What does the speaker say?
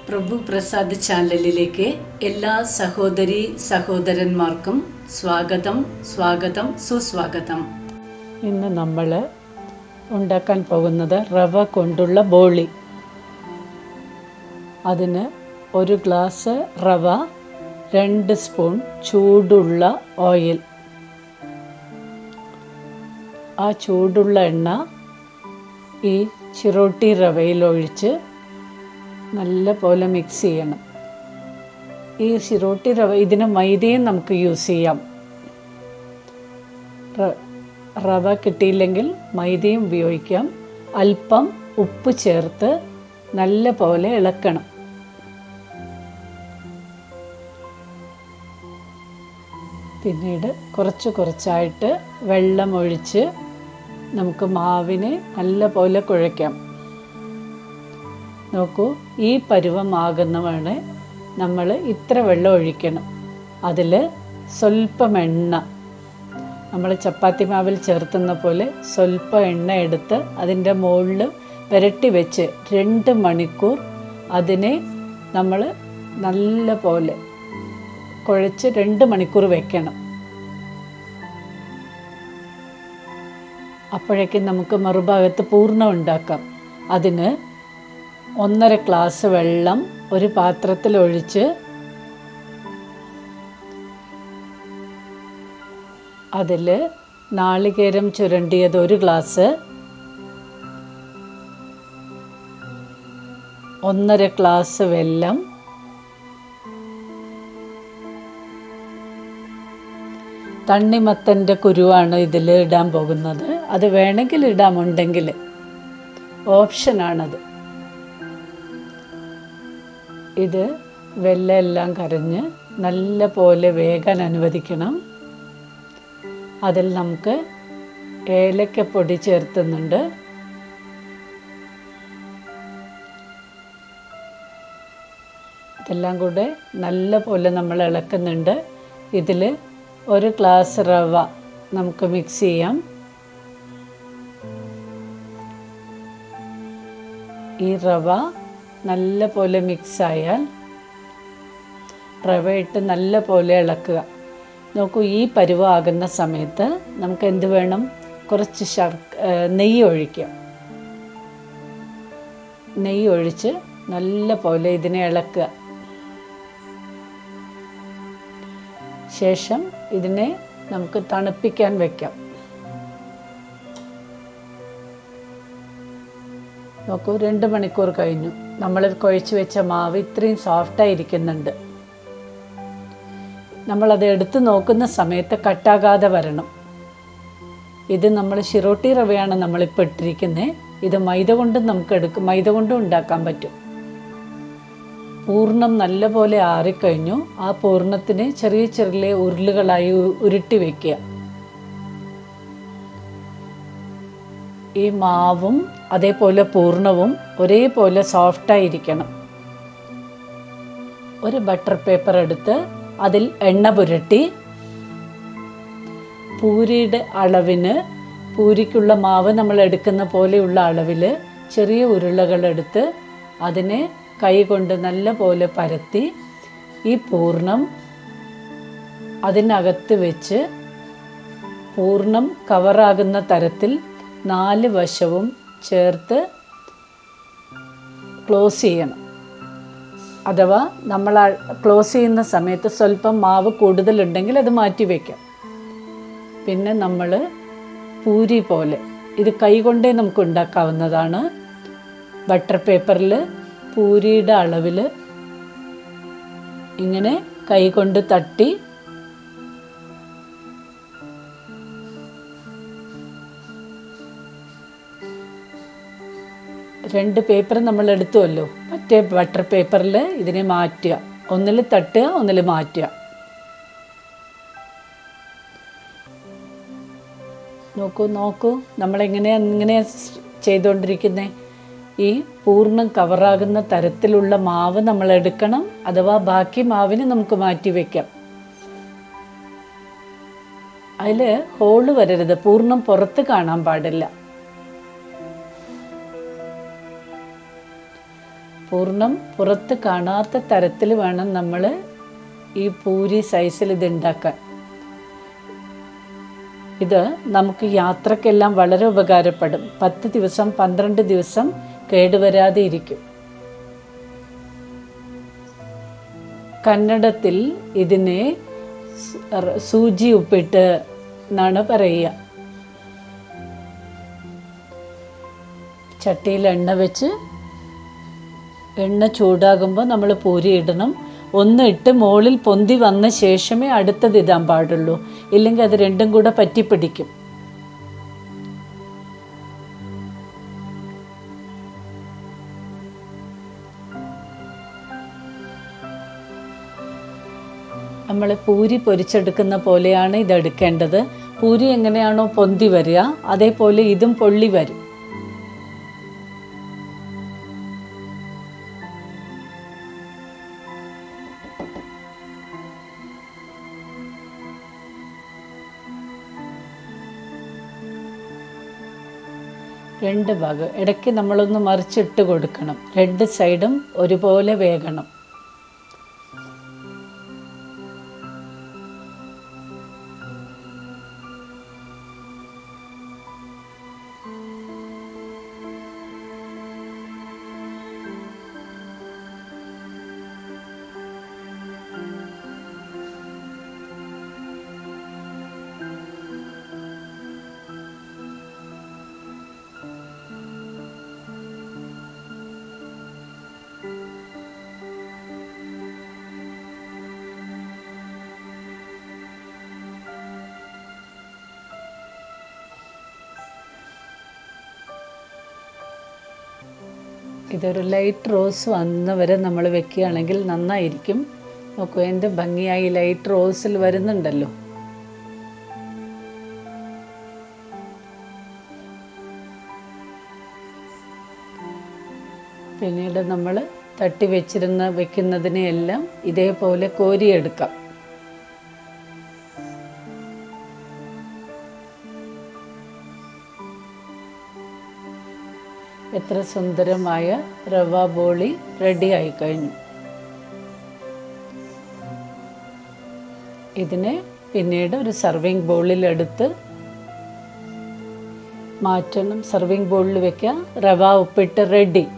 പ്രഭു പ്രസാദ് ചാനലിലേക്ക് എല്ലാ സഹോദരി സഹോദരന്മാർക്കും സ്വാഗതം സ്വാഗതം സുസ്വാഗതം ഇന്ന് നമ്മൾ ഉണ്ടാക്കാൻ പോകുന്നത് റവ കൊണ്ടുള്ള ബോളി അതിന് ഒരു ഗ്ലാസ് റവ രണ്ട് സ്പൂൺ ചൂടുള്ള ഓയിൽ ആ ചൂടുള്ള എണ്ണ ഈ ചിറോട്ടി റവയിൽ ഒഴിച്ച് നല്ല പോലെ മിക്സ് ചെയ്യണം ഈ ചിറോട്ടി റവ ഇതിന് മൈദയും നമുക്ക് യൂസ് ചെയ്യാം റ- റവ കിട്ടിയില്ലെങ്കിൽ മൈദയും ഉപയോഗിക്കാം അല്പം ഉപ്പ് ചേർത്ത് നല്ല പോലെ ഇളക്കണം പിന്നീട് കുറച്ച് കുറച്ചായിട്ട് വെള്ളം ഒഴിച്ച് നമുക്ക് മാവിനെ നല്ല പോലെ കുഴയ്ക്കാം നോക്കൂ ഈ പരുവമാകുന്നതാണ് നമ്മൾ ഇത്ര വെള്ളം ഒഴിക്കണം അതിൽ സ്വല്പം എണ്ണ നമ്മൾ ചപ്പാത്തി മാവിൽ ചേർത്തുന്ന പോലെ സ്വല്പം എണ്ണ എടുത്ത് അതിൻ്റെ മുകളിൽ പുരട്ടി വെച്ച് രണ്ട് മണിക്കൂർ അതിനെ നമ്മൾ നല്ല പോലെ കുഴച്ച് രണ്ട് മണിക്കൂർ വെക്കണം അപ്പോഴേക്കും നമുക്ക് മറുഭാഗത്ത് പൂർണ്ണം ഉണ്ടാക്കാം അതിന് ഒന്നര ഗ്ലാസ് വെള്ളം ഒരു പാത്രത്തിൽ ഒഴിച്ച് അതിൽ നാളികേരം ചുരണ്ടിയത് ഒരു ഗ്ലാസ് ഒന്നര ഗ്ലാസ് വെല്ലം തണ്ണിമത്തൻ്റെ കുരുവാണ് ഇതിൽ ഇടാൻ പോകുന്നത് അത് വേണമെങ്കിൽ ഇടാം ഉണ്ടെങ്കിൽ ഓപ്ഷനാണത് ഇത് വെല്ലം എല്ലാം കരഞ്ഞ് നല്ല പോലെ വേകാൻ അനുവദിക്കണം അതിൽ നമുക്ക് ഏലക്കപ്പൊടി ചേർത്തുന്നുണ്ട് ഇതെല്ലാം കൂടെ നല്ല പോലെ നമ്മൾ ഇളക്കുന്നുണ്ട് ഇതിൽ ഒരു ഗ്ലാസ് റവ നമുക്ക് മിക്സ് ചെയ്യാം ഈ റവ നല്ല പോലെ മിക്സ് ആയാൽ റവ ഇട്ട് നല്ല പോലെ ഇളക്കുക നോക്കൂ ഈ പരുവാകുന്ന സമയത്ത് നമുക്ക് എന്ത് വേണം കുറച്ച് ശർക്ക ഏഹ് നെയ്യ് ഒഴിക്കാം നെയ്യ് ഒഴിച്ച് നല്ല പോലെ ഇതിനെ ഇളക്കുക ശേഷം ഇതിനെ നമുക്ക് തണുപ്പിക്കാൻ വെക്കാം നോക്കൂ രണ്ട് മണിക്കൂർ കഴിഞ്ഞു നമ്മൾ കുഴച്ച് വെച്ച മാവ് ഇത്രയും സോഫ്റ്റായിരിക്കുന്നുണ്ട് നമ്മളത് എടുത്ത് നോക്കുന്ന സമയത്ത് കട്ടാകാതെ വരണം ഇത് നമ്മൾ ഷിറോട്ടി റവയാണ് നമ്മളിപ്പോൾ ഇട്ടിരിക്കുന്നത് ഇത് മൈദ കൊണ്ടും നമുക്ക് എടുക്കും മൈദ കൊണ്ടും ഉണ്ടാക്കാൻ പറ്റും പൂർണ്ണം നല്ലപോലെ ആറിക്കഴിഞ്ഞു ആ പൂർണ്ണത്തിന് ചെറിയ ചെറിയ ഉരുളുകളായി ഉ- ഉരുട്ടി വെക്കുക ഈ മാവും അതേപോലെ പൂർണ്ണവും ഒരേപോലെ സോഫ്റ്റായിരിക്കണം ഒരു ബട്ടർ പേപ്പർ എടുത്ത് അതിൽ എണ്ണ പുരട്ടി പൂരിയുടെ അളവിന് പൂരിക്കുള്ള മാവ് നമ്മൾ എടുക്കുന്ന പോലെയുള്ള അളവിൽ ചെറിയ ഉരുളകളെടുത്ത് അതിനെ കൈ കൊണ്ട് നല്ല പോലെ പരത്തി ഈ പൂർണ്ണം അതിനകത്ത് വെച്ച് പൂർണ്ണം കവറാകുന്ന തരത്തിൽ നാല് വശവും ചേർത്ത് ക്ലോസ് ചെയ്യണം അഥവാ നമ്മൾ ക്ലോസ് ചെയ്യുന്ന സമയത്ത് സ്വല്പം മാവ് കൂടുതലുണ്ടെങ്കിൽ അത് മാറ്റി വയ്ക്കാം പിന്നെ നമ്മൾ പൂരി പോലെ ഇത് കൈകൊണ്ടേ നമുക്ക് ഉണ്ടാക്കാവുന്നതാണ് ബട്ടർ പേപ്പറിൽ പൂരിയുടെ അളവിൽ ഇങ്ങനെ കൈകൊണ്ട് തട്ടി രണ്ട് പേപ്പർ നമ്മൾ എടുത്തുവല്ലോ മറ്റേ ബട്ടർ പേപ്പറിൽ ഇതിനെ മാറ്റുക ഒന്നിൽ തട്ടുക ഒന്നിൽ മാറ്റുക നോക്കൂ നോക്കൂ നമ്മളെങ്ങനെയാ ഇങ്ങനെയാ ചെയ്തുകൊണ്ടിരിക്കുന്നത് ഈ പൂർണ്ണം കവറാകുന്ന തരത്തിലുള്ള മാവ് നമ്മൾ എടുക്കണം അഥവാ ബാക്കി മാവിന് നമുക്ക് മാറ്റി വെക്കാം അതിൽ ഹോള് വരരുത് പൂർണ്ണം പുറത്ത് കാണാൻ പാടില്ല പൂർണ്ണം പുറത്ത് കാണാത്ത തരത്തിൽ വേണം നമ്മൾ ഈ പൂരി സൈസിൽ ഇത് ഉണ്ടാക്കാൻ ഇത് നമുക്ക് യാത്രക്കെല്ലാം വളരെ ഉപകാരപ്പെടും പത്ത് ദിവസം പന്ത്രണ്ട് ദിവസം കേടുവരാതെ ഇരിക്കും കന്നഡത്തിൽ ഇതിനെ സ്- റ് സൂചി ഉപ്പിട്ട് എന്നാണ് പറയുക ചട്ടിയിൽ എണ്ണ വെച്ച് എണ്ണ ചൂടാകുമ്പോൾ നമ്മൾ പൂരി ഇടണം ഒന്ന് ഇട്ട് മുകളിൽ പൊന്തി വന്ന ശേഷമേ അടുത്തത് ഇടാൻ പാടുള്ളൂ ഇല്ലെങ്കിൽ അത് രണ്ടും കൂടെ പറ്റിപ്പിടിക്കും നമ്മൾ പൂരി പൊരിച്ചെടുക്കുന്ന പോലെയാണ് ഇത് എടുക്കേണ്ടത് പൂരി എങ്ങനെയാണോ പൊന്തി വരിക അതേപോലെ ഇതും പൊള്ളി വരും രണ്ട് ഭാഗം ഇടയ്ക്ക് നമ്മളൊന്ന് മറിച്ചിട്ട് കൊടുക്കണം രണ്ട് സൈഡും ഒരുപോലെ വേകണം ഇതൊരു ലൈറ്റ് റോസ് വന്ന വരെ നമ്മൾ വെക്കുകയാണെങ്കിൽ നന്നായിരിക്കും നോക്കൂ എന്ത് ഭംഗിയായി ലൈറ്റ് റോസിൽ വരുന്നുണ്ടല്ലോ പിന്നീട് നമ്മൾ തട്ടി വെച്ചിരുന്ന വെക്കുന്നതിനെയെല്ലാം ഇതേപോലെ കോരിയെടുക്കാം എത്ര സുന്ദരമായ റവ ബോളി റെഡി ആയി കഴിഞ്ഞു ഇതിനെ പിന്നീട് ഒരു സർവിങ് ബൗളിലെടുത്ത് മാറ്റണം സർവിങ് ബൗളിൽ വെക്കുക റവ ഉപ്പിട്ട് റെഡി